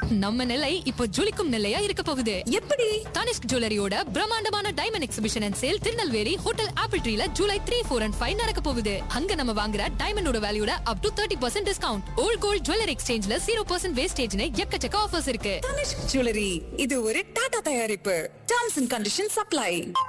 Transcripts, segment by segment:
நம்ம நிலை இப்போ ஜொலிக்கும் நிலையா இருக்க போகுது எப்படி தனிஷ்க் ஜுவல்லரியோட பிரம்மாண்டமான diamond exhibition and sale Tirunelveli hotel apple ட்ரீல July three four and five நடக்க போகுது அங்க நம்ம வாங்குற டைமண்டோட வேல்யூட up to thirty percent discount old gold jewellery எக்ஸ்சேஞ்ச்ல ஜீரோ பர்சன்ட் வேஸ்டேஜ்னு எக்கச்சக்க ஆஃபர்ஸ் இருக்கு தனிஷ்க் ஜுவல்லரி இது ஒரு டாடா தயாரிப்பு டர்ம்ஸ் அண்ட் கண்டிஷன் சப்ளை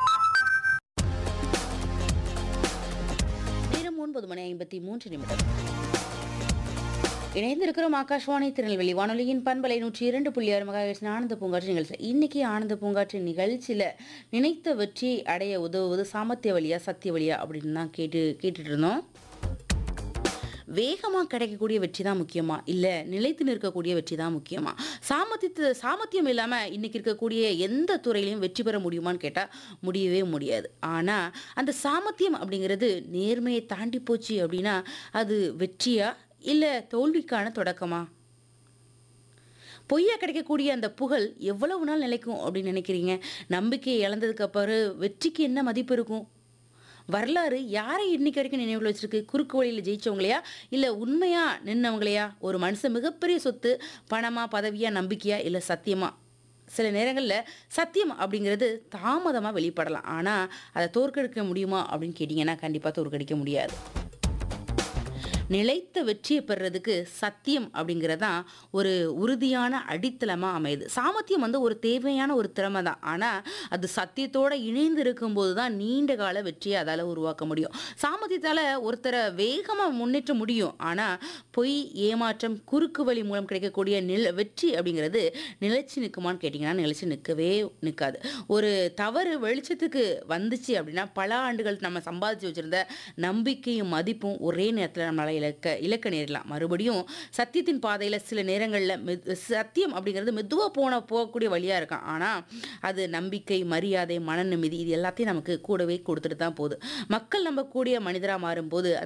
நேரம் ஒன்பது மணி ஐம்பத்தி மூன்று நிமிடம் இணைந்திருக்கிறோம் ஆகாஷ்வாணி திருநெல்வேலி வானொலியின் பண்பலை நூற்றி இரண்டு புள்ளி ஆறு மகாவேஷன் ஆனந்த பூங்காற்று நிகழ்ச்சி இன்னைக்கு ஆனந்த பூங்காற்று நிகழ்ச்சியில் நினைத்த வெற்றி அடைய உதவுவது சாமர்த்திய வழியா சத்திய வழியா அப்படின்னு தான் கேட்டு கேட்டுட்டு இருந்தோம் வேகமாக கிடைக்கக்கூடிய வெற்றி தான் முக்கியமா இல்லை நிலைத்து நிற்கக்கூடிய வெற்றி தான் முக்கியமா சாமர்த்தியத்து சாமர்த்தியம் இல்லாமல் இன்னைக்கு இருக்கக்கூடிய எந்த துறையிலையும் வெற்றி பெற முடியுமான்னு கேட்டால் முடியவே முடியாது ஆனால் அந்த சாமர்த்தியம் அப்படிங்கிறது நேர்மையை தாண்டி போச்சு அப்படின்னா அது வெற்றியா இல்லை தோல்விக்கான தொடக்கமா பொய்யா கிடைக்கக்கூடிய அந்த புகழ் எவ்வளவு நாள் நிலைக்கும் அப்படின்னு நினைக்கிறீங்க நம்பிக்கையை இழந்ததுக்கு அப்புறம் வெற்றிக்கு என்ன மதிப்பு இருக்கும் வரலாறு யாரை இன்னைக்கு வரைக்கும் நினைவில் வச்சிருக்கு குறுக்கு வழியில் ஜெயிச்சவங்களையா இல்லை உண்மையா நின்னவங்களையா ஒரு மனுஷன் மிகப்பெரிய சொத்து பணமா பதவியா நம்பிக்கையா இல்லை சத்தியமா சில நேரங்களில் சத்தியம் அப்படிங்கிறது தாமதமாக வெளிப்படலாம் ஆனால் அதை தோற்கடிக்க முடியுமா அப்படின்னு கேட்டிங்கன்னா கண்டிப்பாக தோற்கடிக்க முடியாது நிலைத்த வெற்றியை பெறுறதுக்கு சத்தியம் அப்படிங்கிறது தான் ஒரு உறுதியான அடித்தளமாக அமையுது சாமர்த்தியம் வந்து ஒரு தேவையான ஒரு திறமை தான் ஆனால் அது சத்தியத்தோடு இணைந்து இருக்கும்போது தான் நீண்ட கால வெற்றியை அதால் உருவாக்க முடியும் சாமர்த்தியத்தால் ஒருத்தரை வேகமாக முன்னேற்ற முடியும் ஆனால் பொய் ஏமாற்றம் குறுக்கு வழி மூலம் கிடைக்கக்கூடிய நில வெற்றி அப்படிங்கிறது நிலைச்சு நிற்குமான்னு கேட்டிங்கன்னா நிலைச்சு நிற்கவே நிற்காது ஒரு தவறு வெளிச்சத்துக்கு வந்துச்சு அப்படின்னா பல ஆண்டுகள் நம்ம சம்பாதிச்சு வச்சுருந்த நம்பிக்கையும் மதிப்பும் ஒரே நேரத்தில் நம்மளால் இழக்க இழக்க நேரலாம் மறுபடியும் சத்தியத்தின் பாதையில் சில நேரங்களில் மெத் சத்தியம் அப்படிங்கிறது மெதுவாக போன போகக்கூடிய வழியாக இருக்கும் ஆனால் அது நம்பிக்கை மரியாதை மன நிம்மதி இது எல்லாத்தையும் நமக்கு கூடவே கொடுத்துட்டு தான் போகுது மக்கள் நம்பக்கூடிய மனிதராக மாறும்போது